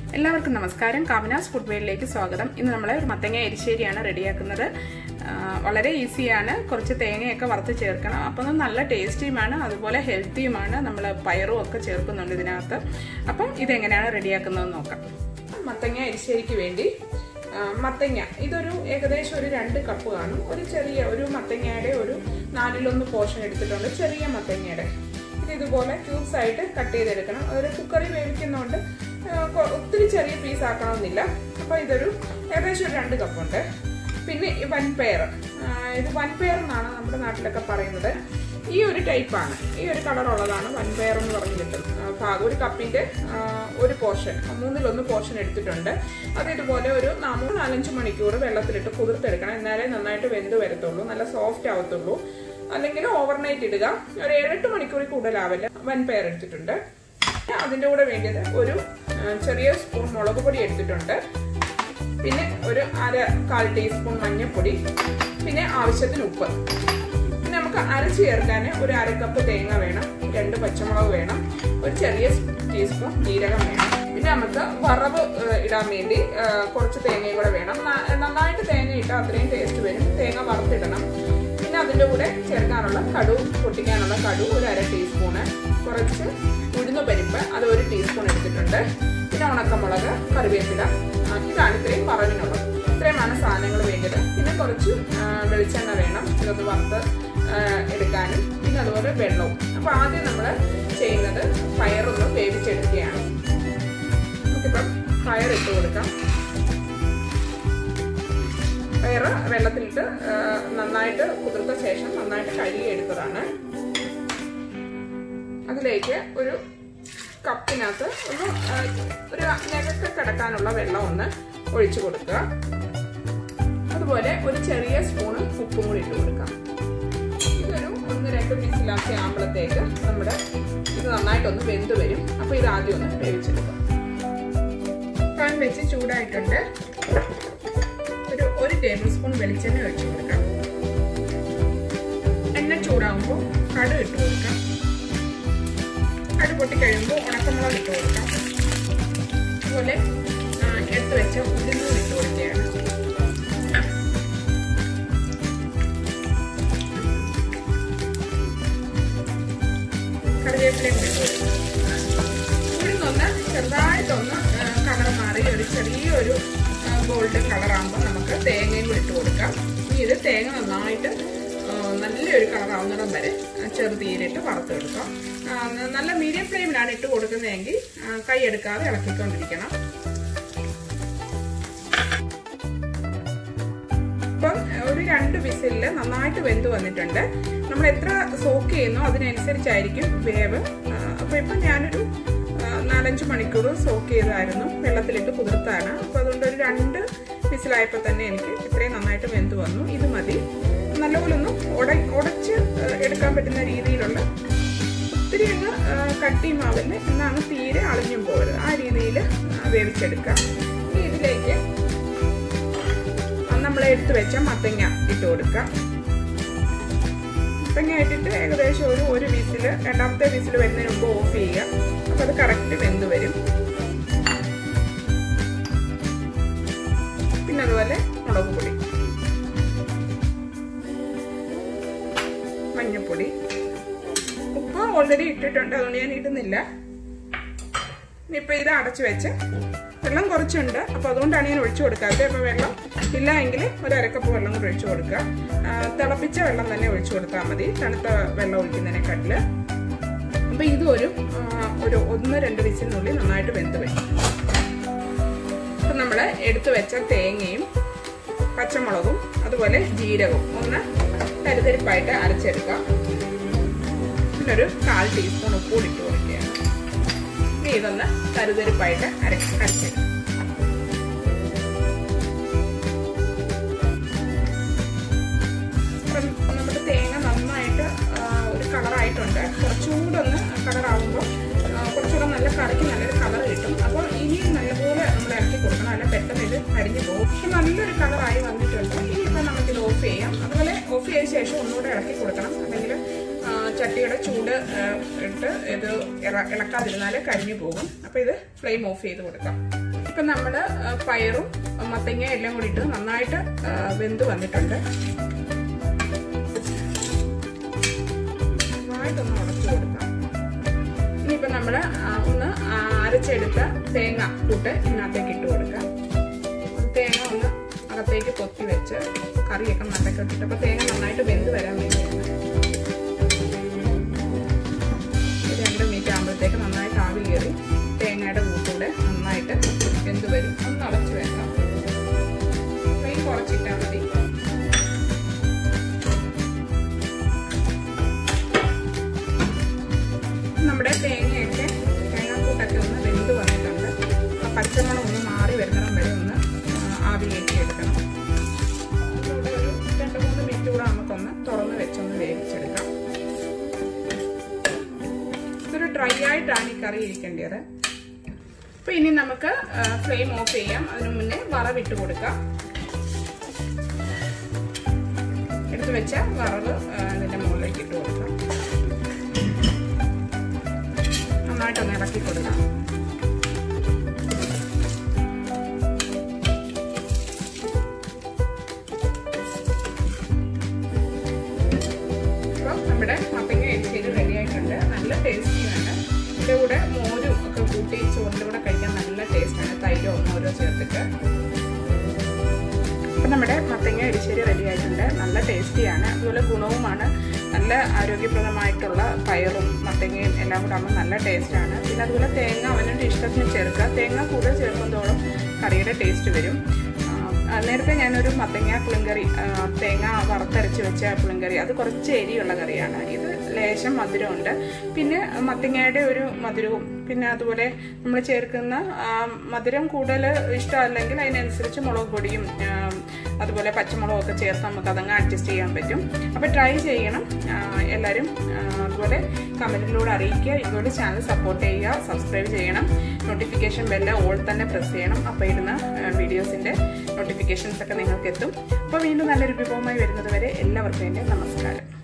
എല്ലാവർക്കും നമസ്കാരം കാമനാസ് ഫുഡ്വെയറിലേക്ക് സ്വാഗതം ഇന്ന് നമ്മൾ ഒരു മത്തങ്ങ എരിശ്ശേരിയാണ് റെഡിയാക്കുന്നത് ആ, വളരെ ഈസിയാണ് കുറച്ച് തേങ്ങയൊക്കെ വറുത്ത് ചേർക്കണം അപ്പം അത് നല്ല ടേസ്റ്റിയുമാണ് അതുപോലെ ഹെൽത്തിയുമാണ് നമ്മൾ പയറും ഒക്കെ ചേർക്കുന്നുണ്ട് ഇതിനകത്ത് അപ്പം ഇതെങ്ങനെയാണ് റെഡിയാക്കുന്നതെന്ന് നോക്കാം മത്തങ്ങ എരിശ്ശേരിക്ക് വേണ്ടി ആ, മത്തങ്ങ ഇതൊരു ഏകദേശം ഒരു രണ്ട് കപ്പ് കാണും ഒരു ചെറിയ ഒരു മത്തങ്ങയുടെ ഒരു നാലിലൊന്ന് പോർഷൻ എടുത്തിട്ടുണ്ട് ചെറിയ മത്തങ്ങയുടെ ഇത് ഇതുപോലെ ക്യൂബ്സ് ആയിട്ട് കട്ട് ചെയ്തെടുക്കണം അതൊരു കുക്കറിൽ വേവിക്കുന്നതുകൊണ്ട് ആ, കൊ- ഒത്തിരി ചെറിയ പീസ് ആക്കണമെന്നില്ല അപ്പോൾ ഇതൊരു ഏകദേശം ഒരു രണ്ട് കപ്പുണ്ട് പിന്നെ ഈ വൻപയർ ആ, ഇത് വൻപയർ എന്നാണ് നമ്മുടെ നാട്ടിലൊക്കെ പറയുന്നത് ഈ ഒരു ടൈപ്പാണ് ഈ ഒരു കളർ ഉള്ളതാണ് വൻപയർ എന്ന് പറഞ്ഞു കിട്ടും ആ, ഭാഗം ഒരു കപ്പിന്റെ ആ, ഒരു പോർഷൻ മൂന്നിലൊന്ന് പോർഷൻ എടുത്തിട്ടുണ്ട് അത് ഇതുപോലെ ഒരു നാ- മൂന്ന് നാലഞ്ച് മണിക്കൂർ വെള്ളത്തിലിട്ട് കുതിർത്തെടുക്കണം എന്നാലേ നന്നായിട്ട് വെന്ത് വരത്തുള്ളൂ നല്ല സോഫ്റ്റ് ആവത്തുള്ളൂ അല്ലെങ്കിൽ ഓവർനൈറ്റ് ഇടുക ഒരു ഏഴെട്ട് മണിക്കൂറിൽ കൂടുതലാവില്ല വൻപയർ എടുത്തിട്ടുണ്ട് അതിന്റെ കൂടെ വേണ്ടിയത് ഒരു ആ, ചെറിയ സ്പൂൺ മുളക് പൊടി എടുത്തിട്ടുണ്ട് പിന്നെ ഒരു അര കാൽ ടീസ്പൂൺ മഞ്ഞൾപ്പൊടി പിന്നെ ആവശ്യത്തിന് ഉപ്പ് പിന്നെ നമുക്ക് അരച്ച് ചേർക്കാൻ ഒരു അര കപ്പ് തേങ്ങ വേണം രണ്ട് പച്ചമുളക് വേണം ഒരു ചെറിയ ടീസ്പൂൺ ജീരകം വേണം പിന്നെ നമുക്ക് വറവ് ഏഹ്, ഇടാൻ വേണ്ടി ഏഹ്, കുറച്ച് തേങ്ങയും കൂടെ വേണം ന- നന്നായിട്ട് തേങ്ങ ഇട്ടാൽ അത്രയും ടേസ്റ്റ് വരും തേങ്ങ വറുത്തിടണം പിന്നെ അതിൻ്റെ കൂടെ ചേർക്കാനുള്ള കടു പൊട്ടിക്കാനുള്ള കടു ഒരു അര ടീസ്പൂണ് കുറച്ച് ഉഴുന്ന് പരിപ്പ് അത് ഒരു ടീസ്പൂൺ എടുത്തിട്ടുണ്ട് പിന്നെ ഉണക്കമുളക് കറിവേപ്പില ആ, ഇതാണ് ഇത്രയും പറവിനുള്ളത് ഇത്രയുമാണ് സാധനങ്ങൾ വേണ്ടത് പിന്നെ കുറച്ച് ആ, വെളിച്ചെണ്ണ വേണം ഇതൊന്ന് വറുത്ത് ആ, എടുക്കാനും പിന്നെ അതുപോലെ വെള്ളവും അപ്പോൾ ആദ്യം നമ്മൾ ചെയ്യുന്നത് പയറൊന്ന് വേവിച്ചെടുക്കുകയാണ് നമുക്കിപ്പം പയർ ഇട്ട് കൊടുക്കാം പയറ് വെള്ളത്തിലിട്ട് ആ, നന്നായിട്ട് കുതിർത്ത ശേഷം നന്നായിട്ട് കഴുകി എടുത്തതാണ് അതിലേക്ക് ഒരു കപ്പിനകത്ത് ഒന്ന് ആ, ഒരു നഗക്ക് കിടക്കാനുള്ള വെള്ളം ഒന്ന് ഒഴിച്ചു കൊടുക്കുക അതുപോലെ ഒരു ചെറിയ സ്പൂണ് ഉപ്പും കൂടി ഇട്ട് കൊടുക്കാം ഇതൊരു ഒന്ന് രണ്ട് വിസിലാക്കി ആകുമ്പോഴത്തേക്ക് നമ്മുടെ ഇത് നന്നായിട്ടൊന്ന് വെന്ത് വരും അപ്പോൾ ഇത് ആദ്യം ഒന്ന് വേവിച്ചെടുക്കാം പാൻ വെച്ച് ചൂടായിട്ടുണ്ട് ഒരു ഒരു ടേബിൾ സ്പൂൺ വെളിച്ചെണ്ണ ഒഴിച്ചു കൊടുക്കാം എണ്ണ ചൂടാകുമ്പോൾ കടു ഇട്ട് കൊടുക്കാം കടു പൊട്ടി കഴിയുമ്പോൾ ഉണക്കമുളക് ഇട്ട് കൊടുക്കാം അതുപോലെ ആ, എടുത്ത് വെച്ച ഉഴുന്നൂർ ഇട്ട് കൊടുക്കുകയാണ് കറിവേപ്പിലയും കൂടി ഇട്ട് കൊടുക്കാം ഉഴുന്നൊന്ന് ചെറുതായിട്ടൊന്ന് കളർ മാറി ഒരു ചെറിയൊരു ഗോൾഡൻ കളറാകുമ്പോൾ നമുക്ക് തേങ്ങയും കൂടി ഇട്ട് കൊടുക്കാം ഇനി ഇത് തേങ്ങ നന്നായിട്ട് ആ, നല്ലൊരു കളറാവുന്നിടം വരെ ചെറുതീരിട്ട് വറുത്തെടുക്കാം ആ, ന- നല്ല മീഡിയം ഫ്ലെയിമിലാണ് ഇട്ട് കൊടുക്കുന്നതെങ്കിൽ ആ, കൈ എടുക്കാതെ ഇളക്കിക്കൊണ്ടിരിക്കണം ഇപ്പം ഒരു രണ്ട് വിസിലിൽ നന്നായിട്ട് വെന്ത് വന്നിട്ടുണ്ട് നമ്മൾ എത്ര സോക്ക് ചെയ്യുന്നോ അതിനനുസരിച്ചായിരിക്കും വേവ് അപ്പോൾ ഇപ്പം ഞാനൊരു ആ, നാലഞ്ച് മണിക്കൂർ സോക്ക് ചെയ്തായിരുന്നു വെള്ളത്തിലിട്ട് കുതിർത്താണ് അപ്പോൾ അതുകൊണ്ട് ഒരു രണ്ട് വിസിലായപ്പോൾ തന്നെ എനിക്ക് ഇത്രയും നന്നായിട്ട് വെന്ത് വന്നു ഇത് മതി നല്ലപോലെ ഒന്ന് ഉട ഉടച്ച് ആ, എടുക്കാൻ പറ്റുന്ന രീതിയിലുള്ള ഒത്തിരി അങ്ങ് ആ, കട്ടിയും ആവില്ല എന്നാണ് തീരെ അളിഞ്ഞും പോകരുത് ആ രീതിയിൽ വേവിച്ചെടുക്കാം ഇനി ഇതിലേക്ക് നമ്മൾ എടുത്തു വെച്ച മത്തങ്ങ ഇട്ട് കൊടുക്കാം മത്തങ്ങ ഇട്ടിട്ട് ഏകദേശം ഒരു ഒരു വിസില് രണ്ടാമത്തെ വിസിൽ വരുന്നതിന് മുമ്പ് ഓഫ് ചെയ്യുക അപ്പൊ അത് കറക്റ്റ് വെന്ത് വരും പിന്നെ അതുപോലെ മുളക് പൊടി മഞ്ഞപ്പൊടി ഉപ്പ് ഓൾറെഡി ഇട്ടിട്ടുണ്ട് അതുകൊണ്ട് ഞാൻ ഇടുന്നില്ല ഇനിയിപ്പോൾ ഇത് അടച്ചു വെച്ച് വെള്ളം കുറച്ചുണ്ട് അപ്പോൾ അതുകൊണ്ടാണ് ഞാൻ ഒഴിച്ചു കൊടുക്കാത്തത് അപ്പോൾ വെള്ളം ഇല്ല എങ്കിൽ ഒരു അരക്കപ്പ് വെള്ളം കൂടി ഒഴിച്ചു കൊടുക്കുക ആ, തിളപ്പിച്ച വെള്ളം തന്നെ ഒഴിച്ചു കൊടുത്താൽ മതി തണുത്ത വെള്ളം ഒഴിക്കുന്നതിനെക്കാട്ടിൽ അപ്പോൾ ഇതും ഒരു ആ, ഒരു ഒന്ന് രണ്ട് വിസിലിനുള്ളിൽ നന്നായിട്ട് വെന്ത് വരും അപ്പം നമ്മൾ എടുത്തു വെച്ച തേങ്ങയും പച്ചമുളകും അതുപോലെ ജീരകവും ഒന്ന് തരിതരിപ്പായിട്ട് അരച്ചെടുക്കാം പിന്നെ ഒരു കാൽ ടീസ്പൂൺ ഉപ്പ് കൂടി ഇട്ട് കൊടുക്കുകയാണ് ഇനി ഇതൊന്ന് തരുതരിപ്പായിട്ട് അര അരച്ചെടുക്കും അപ്പം നമ്മുടെ തേങ്ങ നന്നായിട്ട് ആ, ഒരു കളറായിട്ടുണ്ട് കുറച്ചുകൂടെ ഒന്ന് കളറാവുമ്പോൾ കുറച്ചുകൂടെ നല്ല കറിക്ക് നല്ലൊരു കളർ കിട്ടും അപ്പോൾ ഇനിയും നല്ലപോലെ നമ്മൾ ഇറക്കി കൊടുക്കണം അല്ല പെട്ടെന്ന് ഇത് കരിഞ്ഞു പോകും പക്ഷെ നല്ലൊരു കളറായി വന്നിട്ടുണ്ട് ഇനിയിപ്പോൾ നമുക്കിത് ഓഫ് ചെയ്യാം അതുപോലെ ഓഫ് ചെയ്ത ശേഷം ഒന്നുകൂടെ ഇറക്കി കൊടുക്കണം അല്ലെങ്കിൽ ആ, ചട്ടിയുടെ ചൂട് ആ, ഇട്ട് ഇത് ഇറ- ഇളക്കാതിരുന്നാൽ കരിഞ്ഞു പോകും അപ്പോൾ ഇത് ഫ്ലെയിം ഓഫ് ചെയ്ത് കൊടുക്കാം ഇപ്പം നമ്മൾ പയറും മത്തങ്ങ എല്ലാം കൂടി ഇട്ട് നന്നായിട്ട് വെന്ത് വന്നിട്ടുണ്ട് നന്നായിട്ടൊന്ന് ഉടച്ചു കൊടുക്കാം ഇനിയിപ്പോൾ നമ്മൾ ഒന്ന് അരച്ചെടുത്ത തേങ്ങ കൂട്ട് ഇതിനകത്തേക്ക് ഇട്ട് കൊടുക്കാം തേങ്ങ ഒന്ന് അകത്തേക്ക് കൊത്തി വെച്ച് കറിയൊക്കെ നല്ലൊക്കെ ഇട്ടിട്ട് അപ്പോൾ തേങ്ങ നന്നായിട്ട് വെന്ത് വരാൻ വേണ്ടിയാണ് രണ്ട് മിനിറ്റ് ആകുമ്പോഴത്തേക്ക് നന്നായിട്ട് ആവി കയറി തേങ്ങയുടെ കൂട്ടൂടെ നന്നായിട്ട് വെന്ത് വരും ഒന്ന് അടച്ചു വെക്കാം ഫ്ലെയിം കുറച്ചിട്ടാൽ മതി നമ്മുടെ തേങ്ങയൊക്കെ തേങ്ങാക്കൂട്ടൊക്കെ ഒന്ന് വെന്ത് വന്നിട്ടുണ്ട് ആ പച്ചമണം ഒന്ന് മാറി വരുന്നിടം വരെ ഒന്ന് ആവി കയറ്റി എടുക്കണം ഇവിടെ ഒരു രണ്ട് മൂന്ന് മിനിറ്റ് കൂടെ നമുക്കൊന്ന് തുറന്ന് വെച്ചൊന്ന് വേവിച്ചെടുക്കാം ഇതൊരു ഡ്രൈ ആയിട്ടാണ് ഈ കറി ഇരിക്കേണ്ടത് അപ്പൊ ഇനി നമുക്ക് ഫ്ലെയിം ഓഫ് ചെയ്യാം അതിനു മുന്നേ വറവിട്ട് കൊടുക്കാം എടുത്തു വെച്ച വറവ് അതിന്റെ മുകളിലേക്ക് ഇട്ട് കൊടുക്കാം നന്നായിട്ടൊന്ന് ഇളക്കി കൊടുക്കാം അപ്പോൾ നമ്മുടെ മത്തങ്ങ എരിശ്ശേരി റെഡി ആയിട്ടുണ്ട് നല്ല ടേസ്റ്റിയാണ് ഇതിൻ്റെ കൂടെ മോരും ഒക്കെ കൂട്ടി ചോറിൻ്റെ കൂടെ കഴിക്കാൻ നല്ല ടേസ്റ്റാണ് തൈരോ മോരോ ചേർത്തിട്ട് അപ്പം നമ്മുടെ മത്തങ്ങ എരിശ്ശേരി റെഡി ആയിട്ടുണ്ട് നല്ല ടേസ്റ്റിയാണ് അതുപോലെ ഗുണവുമാണ് നല്ല ആരോഗ്യപ്രദമായിട്ടുള്ള പയറും മത്തങ്ങയും എല്ലാം കൂടെ ആകുമ്പോൾ നല്ല ടേസ്റ്റാണ് പിന്നെ അതുപോലെ തേങ്ങ അവനവൻ്റെ ഇഷ്ടത്തിന് ചേർക്കുക തേങ്ങ കൂടുതൽ ചേർക്കുന്തോളം കറിയുടെ ടേസ്റ്റ് വരും നേരത്തെ ഞാനൊരു മത്തങ്ങ പുളിങ്കറി തേങ്ങ വറുത്തരച്ച് വെച്ച പുളിങ്കറി അത് കുറച്ച് എരിയുള്ള കറിയാണ് ഇത് ലേശം മധുരമുണ്ട് പിന്നെ മത്തങ്ങയുടെ ഒരു മധുരവും പിന്നെ അതുപോലെ നമ്മൾ ചേർക്കുന്ന മധുരം കൂടുതൽ ഇഷ്ടമല്ലെങ്കിൽ അതിനനുസരിച്ച് മുളക് പൊടിയും അതുപോലെ പച്ചമുളകും ഒക്കെ ചേർത്ത് നമുക്ക് അതങ്ങ് അഡ്ജസ്റ്റ് ചെയ്യാൻ പറ്റും അപ്പോൾ ട്രൈ ചെയ്യണം എല്ലാവരും അതുപോലെ കമൻറ്റിലൂടെ അറിയിക്കുക ഇതുപോലെ ചാനൽ സപ്പോർട്ട് ചെയ്യുക സബ്സ്ക്രൈബ് ചെയ്യണം നോട്ടിഫിക്കേഷൻ ബെല്ല് ഓൾ തന്നെ പ്രസ് ചെയ്യണം അപ്പോൾ ഇടുന്ന വീഡിയോസിൻ്റെ നോട്ടിഫിക്കേഷൻസ് ഒക്കെ നിങ്ങൾക്ക് എത്തും അപ്പോൾ വീണ്ടും നല്ലൊരു വിഭവമായി വരുന്നത് വരെ എല്ലാവർക്കും എൻ്റെ നമസ്കാരം